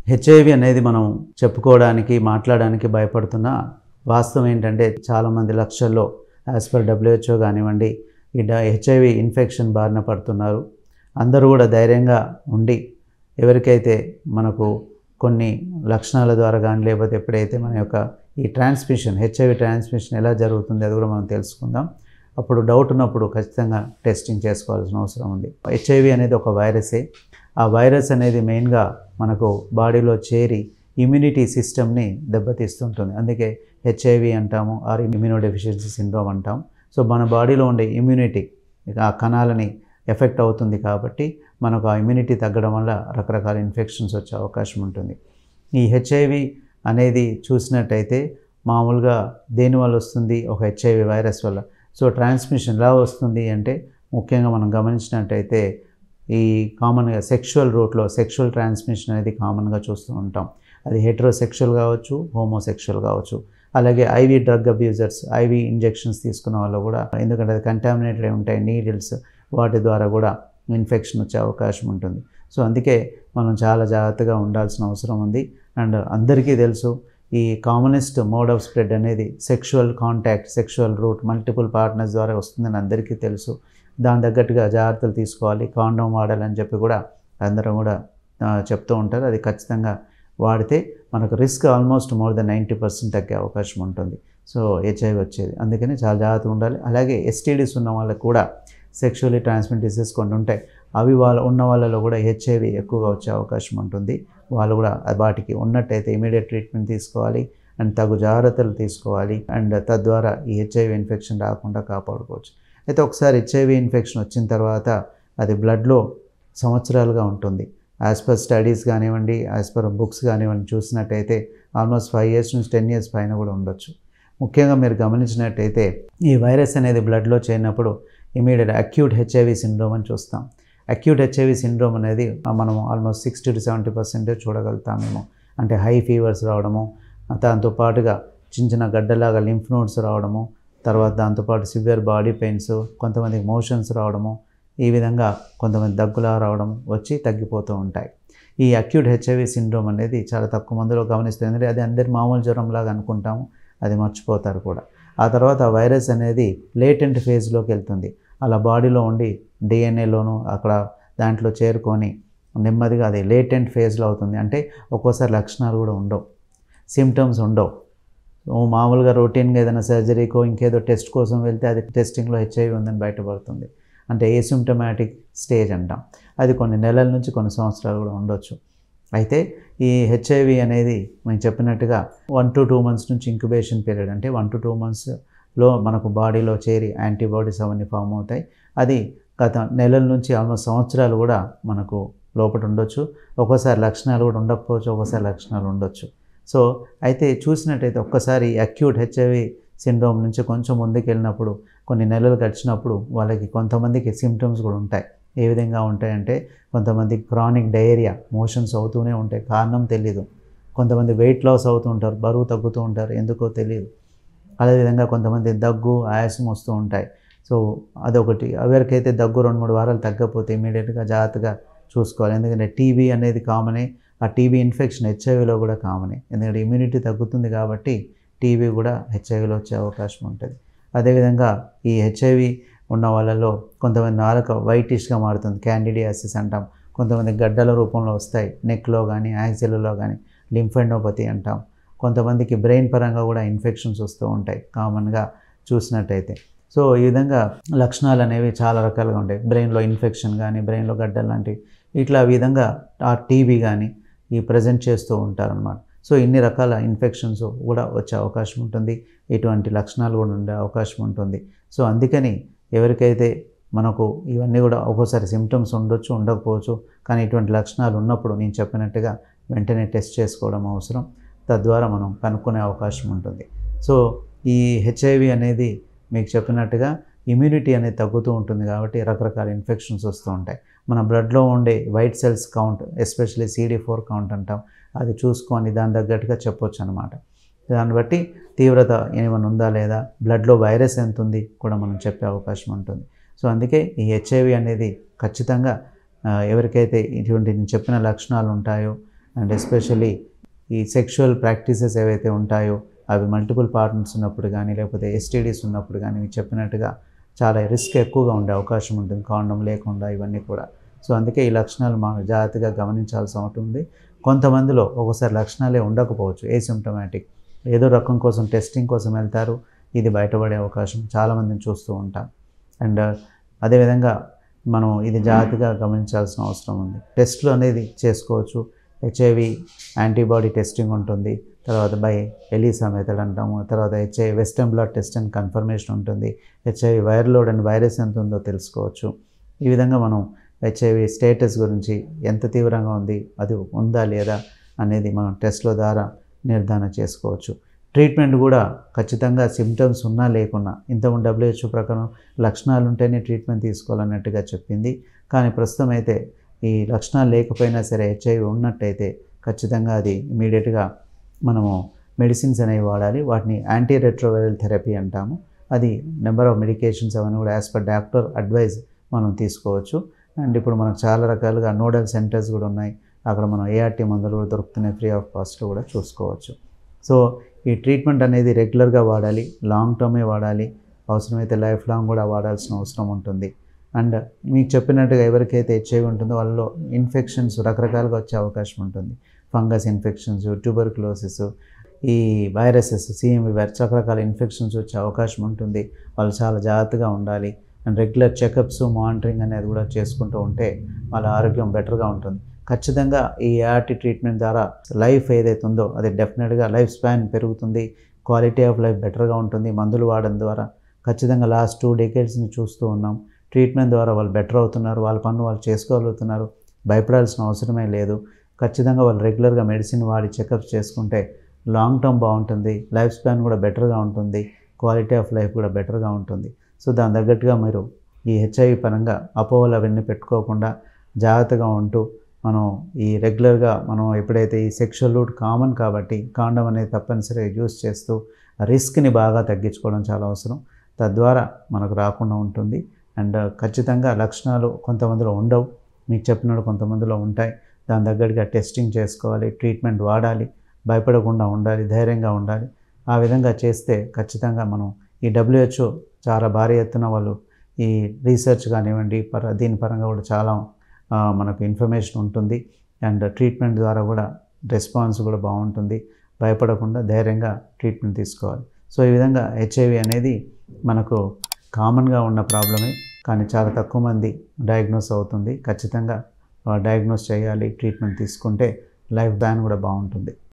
HIV అనేది మనం చెప్పుకోవడానికి మాట్లాడడానికి భయపడుతున్న వాస్తవం ఏంటంటే చాలామంది లక్షల్లో యాజ్ పర్ డబ్ల్యూహెచ్ఓ కానివ్వండి ఈ హెచ్ఐవి ఇన్ఫెక్షన్ బారిన పడుతున్నారు అందరూ కూడా ధైర్యంగా ఉండి ఎవరికైతే మనకు కొన్ని లక్షణాల ద్వారా కానీ లేకపోతే ఎప్పుడైతే మన యొక్క ఈ ట్రాన్స్మిషన్ హెచ్ఐవి ట్రాన్స్మిషన్ ఎలా జరుగుతుంది అది కూడా మనం తెలుసుకుందాం అప్పుడు డౌట్ ఉన్నప్పుడు ఖచ్చితంగా టెస్టింగ్ చేసుకోవాల్సిన అవసరం ఉంది హెచ్ఐవి అనేది ఒక వైరసే ఆ వైరస్ అనేది మెయిన్గా మనకు బాడీలో చేరి ఇమ్యూనిటీ సిస్టమ్ని దెబ్బతీస్తుంటుంది అందుకే హెచ్ఐవి అంటాము ఆర్ ఇమ్యూనో డెఫిషియన్సీ సిండ్రోమ్ అంటాం సో మన బాడీలో ఉండే ఇమ్యూనిటీ ఆ కణాలని ఎఫెక్ట్ అవుతుంది కాబట్టి మనకు ఆ ఇమ్యూనిటీ తగ్గడం వల్ల రకరకాల ఇన్ఫెక్షన్స్ వచ్చే అవకాశం ఉంటుంది ఈ హెచ్ఐవి అనేది చూసినట్టయితే మామూలుగా దేనివల్ల వస్తుంది ఒక హెచ్ఐవి వైరస్ వల్ల సో ట్రాన్స్మిషన్ ఎలా వస్తుంది అంటే ముఖ్యంగా మనం గమనించినట్టయితే ఈ కామన్గా సెక్షువల్ రూట్లో సెక్షువల్ ట్రాన్స్మిషన్ అనేది కామన్గా చూస్తూ ఉంటాం అది హెట్రోసెక్షువల్ కావచ్చు హోమోసెక్షువల్ కావచ్చు అలాగే IV drug abusers IV injections తీసుకున్న వాళ్ళు కూడా ఎందుకంటే అది కంటామినేటెడ్ అయి ఉంటాయి నీడిల్స్ వాటి ద్వారా కూడా ఇన్ఫెక్షన్ వచ్చే అవకాశం ఉంటుంది సో అందుకే మనం చాలా జాగ్రత్తగా ఉండాల్సిన అవసరం ఉంది అండ్ అందరికీ తెలుసు ఈ కామనెస్ట్ మోడ్ ఆఫ్ స్ప్రెడ్ అనేది sexual contact sexual route multiple partners ద్వారా వస్తుందని అందరికీ తెలుసు దాని తగ్గట్టుగా జాగ్రత్తలు తీసుకోవాలి కాండోమ్ వాడాలని చెప్పి కూడా అందరం కూడా ఆ, చెప్తూ ఉంటారు అది ఖచ్చితంగా వాడితే మనకు risk almost more than ninety percent తగ్గే అవకాశం ఉంటుంది సో హెచ్ఐవి వచ్చేది అందుకని చాలా జాగ్రత్తగా ఉండాలి అలాగే ఎస్టీడీస్ ఉన్న వాళ్ళకి కూడా సెక్షువల్లీ ట్రాన్స్మిట్ డిసీజ్ కొన్ని ఉంటాయి అవి వాళ్ళ ఉన్న వాళ్ళలో కూడా హెచ్ఐవి ఎక్కువగా వచ్చే అవకాశం ఉంటుంది వాళ్ళు కూడా వాటికి ఉన్నట్టయితే ఇమీడియట్ ట్రీట్మెంట్ తీసుకోవాలి అండ్ తగు జాగ్రత్తలు తీసుకోవాలి అండ్ తద్వారా ఈ హెచ్ఐవి ఇన్ఫెక్షన్ రాకుండా కాపాడుకోవచ్చు అయితే ఒకసారి హెచ్ఐవి ఇన్ఫెక్షన్ వచ్చిన తర్వాత అది బ్లడ్లో సంవత్సరాలుగా ఉంటుంది యాజ్ పర్ స్టడీస్ కానివ్వండి యాజ్ పర్ బుక్స్ కానివ్వండి చూసినట్టయితే ఆల్మోస్ట్ ఫైవ్ ఇయర్స్ నుంచి టెన్ ఇయర్స్ పైన కూడా ఉండొచ్చు ముఖ్యంగా మీరు గమనించినట్టయితే ఈ వైరస్ అనేది బ్లడ్లో చేరినప్పుడు ఇమీడియట్ అక్యూట్ హెచ్ఐవి సిండ్రోమ్ అని చూస్తాం అక్యూట్ హెచ్ఐవి సిండ్రోమ్ అనేది మనం almost sixty to seventy percentage చూడగలుగుతామేమో అంటే హై ఫీవర్స్ రావడము దాంతో పాటుగా చిన్న చిన్న గడ్డలాగా లింఫ్ నోడ్స్ రావడము తర్వాత దాంతోపాటు సివియర్ బాడీ పెయిన్స్ కొంతమందికి మోషన్స్ రావడము ఈ విధంగా కొంతమంది దగ్గులా రావడం వచ్చి తగ్గిపోతూ ఉంటాయి ఈ అక్యూట్ హెచ్ఐవి సిండ్రోమ్ అనేది చాలా తక్కువ మందిలో గమనిస్తుంది ఎందుకంటే అది అందరి మామూలు జ్వరంలాగా అనుకుంటాము అది మర్చిపోతారు కూడా ఆ తర్వాత ఆ వైరస్ అనేది లేటెంట్ ఫేజ్లోకి వెళ్తుంది అలా బాడీలో ఉండి డిఎన్ఏలోను అక్కడ దాంట్లో చేరుకొని నెమ్మదిగా అది లేటెంట్ ఫేజ్లో అవుతుంది అంటే ఒక్కోసారి లక్షణాలు కూడా ఉండవు సిమ్టమ్స్ ఉండవు ఓ మామూలుగా రొటీన్గా ఏదైనా సర్జరీకో ఇంకేదో టెస్ట్ కోసం వెళ్తే అది టెస్టింగ్లో హెచ్ఐవి ఉందని బయటపడుతుంది అంటే ఏసిమ్టమాటిక్ స్టేజ్ అంటాం అది కొన్ని నెలల నుంచి కొన్ని సంవత్సరాలు కూడా ఉండొచ్చు అయితే ఈ హెచ్ఐవి అనేది మేము చెప్పినట్టుగా వన్ టు టూ మంత్స్ నుంచి ఇంక్యుబేషన్ పీరియడ్ అంటే వన్ టు టూ మంత్స్లో మనకు బాడీలో చేరి యాంటీబాడీస్ అవన్నీ ఫామ్ అవుతాయి అది గత నెలల నుంచి ఆల్మోస్ట్ సంవత్సరాలు కూడా మనకు లోపల ఉండొచ్చు ఒక్కోసారి లక్షణాలు కూడా ఉండకపోవచ్చు ఒక్కోసారి లక్షణాలు ఉండొచ్చు సో అయితే చూసినట్టయితే ఒక్కసారి అక్యూట్ హెచ్ఐవి సిండ్రోమ్ నుంచి కొంచెం ముందుకు వెళ్ళినప్పుడు కొన్ని నెలలు గడిచినప్పుడు వాళ్ళకి కొంతమందికి సిమ్టమ్స్ కూడా ఉంటాయి ఏ విధంగా ఉంటాయంటే కొంతమంది క్రానిక్ డయేరియా మోషన్స్ అవుతూనే ఉంటాయి కారణం తెలీదు కొంతమంది వెయిట్ లాస్ అవుతూ ఉంటారు బరువు తగ్గుతూ ఉంటారు ఎందుకో తెలియదు అదేవిధంగా కొంతమంది దగ్గు ఆయాసం వస్తూ ఉంటాయి సో అదొకటి ఎవరికైతే దగ్గు రెండు మూడు వారాలు తగ్గకపోతే ఇమీడియట్గా జాగ్రత్తగా చూసుకోవాలి ఎందుకంటే టీబీ అనేది కామనే ఆ టీబీ ఇన్ఫెక్షన్ హెచ్ఐవిలో కూడా కామనే ఎందుకంటే ఇమ్యూనిటీ తగ్గుతుంది కాబట్టి టీబీ కూడా హెచ్ఐవిలో వచ్చే అవకాశం ఉంటుంది అదేవిధంగా ఈ హెచ్ఐవి ఉన్న వాళ్ళలో కొంతమంది నాలుక వైటిష్గా మారుతుంది క్యాండిడియాసిస్ అంటాం కొంతమంది గడ్డల రూపంలో వస్తాయి నెక్లో కానీ యాక్సిల్లో కానీ లింఫెండోపతి అంటాం కొంతమందికి బ్రెయిన్ పరంగా కూడా ఇన్ఫెక్షన్స్ వస్తూ ఉంటాయి కామన్గా చూసినట్టయితే సో ఈ విధంగా లక్షణాలు అనేవి చాలా రకాలుగా ఉంటాయి బ్రెయిన్లో ఇన్ఫెక్షన్ కానీ బ్రెయిన్లో గడ్డలు లాంటివి ఇట్లా ఆ విధంగా ఆ టీబీ కానీ ఈ ప్రజెంట్ చేస్తూ ఉంటారనమాట సో ఇన్ని రకాల ఇన్ఫెక్షన్స్ కూడా వచ్చే అవకాశం ఉంటుంది ఇటువంటి లక్షణాలు కూడా ఉండే అవకాశం ఉంటుంది సో అందుకని ఎవరికైతే మనకు ఇవన్నీ కూడా ఒక్కోసారి సిమ్టమ్స్ ఉండొచ్చు ఉండకపోవచ్చు కానీ ఇటువంటి లక్షణాలు ఉన్నప్పుడు నేను చెప్పినట్టుగా వెంటనే టెస్ట్ చేసుకోవడం అవసరం తద్వారా మనం కనుక్కునే అవకాశం ఉంటుంది సో ఈ హెచ్ఐవి అనేది మీకు చెప్పినట్టుగా ఇమ్యూనిటీ అనేది తగ్గుతూ ఉంటుంది కాబట్టి రకరకాల ఇన్ఫెక్షన్స్ వస్తూ ఉంటాయి మన బ్లడ్లో ఉండే white cells count especially CD four count అంటాం అది చూసుకొని దాని తగ్గట్టుగా చెప్పొచ్చు అనమాట దాన్ని బట్టి తీవ్రత ఏమైనా ఉందా లేదా బ్లడ్లో వైరస్ ఎంత ఉంది కూడా మనం చెప్పే అవకాశం ఉంటుంది సో అందుకే ఈ హెచ్ఐవి అనేది ఖచ్చితంగా ఆ, ఎవరికైతే ఇటువంటి నేను చెప్పిన లక్షణాలు ఉంటాయో అండ్ ఎస్పెషల్లీ ఈ సెక్షువల్ ప్రాక్టీసెస్ ఏవైతే ఉంటాయో అవి మల్టిపుల్ పార్ట్నర్స్ ఉన్నప్పుడు కానీ లేకపోతే ఎస్టీడీస్ ఉన్నప్పుడు కానీ మీరు చెప్పినట్టుగా చాలా రిస్క్ ఎక్కువగా ఉండే అవకాశం ఉంటుంది కాండం లేకుండా ఇవన్నీ కూడా సో అందుకే ఈ లక్షణాలు మనం జాగ్రత్తగా గమనించాల్సి ఉంటుంది కొంతమందిలో ఒక్కోసారి లక్షణాలే ఉండకపోవచ్చు ఏసిమ్టమాటిక్ ఏదో రకం కోసం టెస్టింగ్ కోసం వెళ్తారు ఇది బయటపడే అవకాశం చాలామందిని చూస్తూ ఉంటాం అండ్ అదేవిధంగా మనం ఇది జాగ్రత్తగా గమనించాల్సిన అవసరం ఉంది టెస్ట్లు అనేది చేసుకోవచ్చు హెచ్ఐవి యాంటీబాడీ టెస్టింగ్ ఉంటుంది తర్వాత బై ఎలీసా మెథడ్ అంటాము తర్వాత HIV western blot test and confirmation ఉంటుంది HIV viral load and virus ఎంత ఉందో తెలుసుకోవచ్చు ఈ విధంగా మనం హెచ్ఐవి స్టేటస్ గురించి ఎంత తీవ్రంగా ఉంది అది ఉందా లేదా అనేది మనం టెస్ట్ల ద్వారా నిర్ధారణ చేసుకోవచ్చు ట్రీట్మెంట్ కూడా ఖచ్చితంగా సిమ్టమ్స్ ఉన్నా లేకున్నా ఇంతకుముందు డబ్ల్యూహెచ్ఓ ప్రకారం లక్షణాలు ఉంటేనే ట్రీట్మెంట్ తీసుకోవాలన్నట్టుగా చెప్పింది కానీ ప్రస్తుతం అయితే ఈ లక్షణాలు లేకపోయినా సరే హెచ్ఐవి ఉన్నట్టయితే ఖచ్చితంగా అది ఇమీడియట్గా మనము మెడిసిన్స్ అనేవి వాడాలి వాటిని యాంటీ రెట్రోవైరల్ థెరపీ అంటాము అది నెంబర్ ఆఫ్ మెడికేషన్స్ అవన్నీ కూడా యాజ్ పర్ డాక్టర్ అడ్వైజ్ మనం తీసుకోవచ్చు అండ్ ఇప్పుడు మనకు చాలా రకాలుగా నోడల్ సెంటర్స్ కూడా ఉన్నాయి అక్కడ మనం ఏఆర్టీ మందులు కూడా దొరుకుతున్నాయి ఫ్రీ ఆఫ్ కాస్ట్లో కూడా చూసుకోవచ్చు సో ఈ ట్రీట్మెంట్ అనేది రెగ్యులర్గా వాడాలి లాంగ్ టర్మే వాడాలి అవసరమైతే లైఫ్ లాంగ్ కూడా వాడాల్సిన అవసరం ఉంటుంది అండ్ మీకు చెప్పినట్టుగా ఎవరికైతే హెచ్ఐవి ఉంటుందో వాళ్ళలో ఇన్ఫెక్షన్స్ రకరకాలుగా వచ్చే అవకాశం ఉంటుంది ఫంగస్ ఇన్ఫెక్షన్స్ ట్యూబర్క్లోసిస్ ఈ వైరసెస్ సిఎంవి వైరస్ రకరకాల ఇన్ఫెక్షన్స్ వచ్చే అవకాశం ఉంటుంది వాళ్ళు చాలా జాగ్రత్తగా ఉండాలి అండ్ రెగ్యులర్ చెకప్స్ మానిటరింగ్ అనేది కూడా చేసుకుంటూ ఉంటే వాళ్ళ ఆరోగ్యం బెటర్గా ఉంటుంది ఖచ్చితంగా ఈ ఏఆర్టీ ట్రీట్మెంట్ ద్వారా లైఫ్ ఏదైతే ఉందో అది డెఫినెట్గా లైఫ్ స్పాన్ పెరుగుతుంది క్వాలిటీ ఆఫ్ లైఫ్ బెటర్గా ఉంటుంది మందులు వాడడం ద్వారా ఖచ్చితంగా లాస్ట్ టూ డెకేడ్స్ని చూస్తూ ఉన్నాం ట్రీట్మెంట్ ద్వారా వాళ్ళు బెటర్ అవుతున్నారు వాళ్ళ పనులు వాళ్ళు చేసుకోగలుగుతున్నారు భయపడాల్సిన అవసరమే లేదు ఖచ్చితంగా వాళ్ళు రెగ్యులర్గా మెడిసిన్ వాడి చెకప్స్ చేసుకుంటే లాంగ్ టర్మ్ బాగుంటుంది లైఫ్ స్పాన్ కూడా బెటర్గా ఉంటుంది క్వాలిటీ ఆఫ్ లైఫ్ కూడా బెటర్గా ఉంటుంది సో దాని తగ్గట్టుగా మీరు ఈ హెచ్ఐవి పరంగా అపోహలు అవన్నీ పెట్టుకోకుండా జాగ్రత్తగా ఉంటూ మనం ఈ రెగ్యులర్గా మనం ఎప్పుడైతే ఈ సెక్షువల్ రూట్ కామన్ కాబట్టి కాండం అనేది తప్పనిసరిగా యూస్ చేస్తూ రిస్క్ని బాగా తగ్గించుకోవడం చాలా అవసరం తద్వారా మనకు రాకుండా ఉంటుంది అండ్ ఖచ్చితంగా లక్షణాలు కొంతమందిలో ఉండవు మీకు చెప్పినట్టు కొంతమందిలో ఉంటాయి దాని తగ్గట్టుగా టెస్టింగ్ చేసుకోవాలి ట్రీట్మెంట్ వాడాలి భయపడకుండా ఉండాలి ధైర్యంగా ఉండాలి ఆ విధంగా చేస్తే ఖచ్చితంగా మనం ఈ డబ్ల్యూహెచ్ఓ చాలా భారీ ఎత్తున వాళ్ళు ఈ రీసెర్చ్ కానివ్వండి పర దీని పరంగా కూడా చాలా ఆ, మనకు ఇన్ఫర్మేషన్ ఉంటుంది అండ్ ట్రీట్మెంట్ ద్వారా కూడా రెస్పాన్స్ కూడా బాగుంటుంది భయపడకుండా ధైర్యంగా ట్రీట్మెంట్ తీసుకోవాలి సో ఈ విధంగా హెచ్ఐవి అనేది మనకు కామన్గా ఉన్న ప్రాబ్లమే కానీ చాలా తక్కువ మంది డయాగ్నోస్ అవుతుంది ఖచ్చితంగా డయాగ్నోస్ చేయాలి ట్రీట్మెంట్ తీసుకుంటే లైఫ్ బ్యాన్ కూడా బాగుంటుంది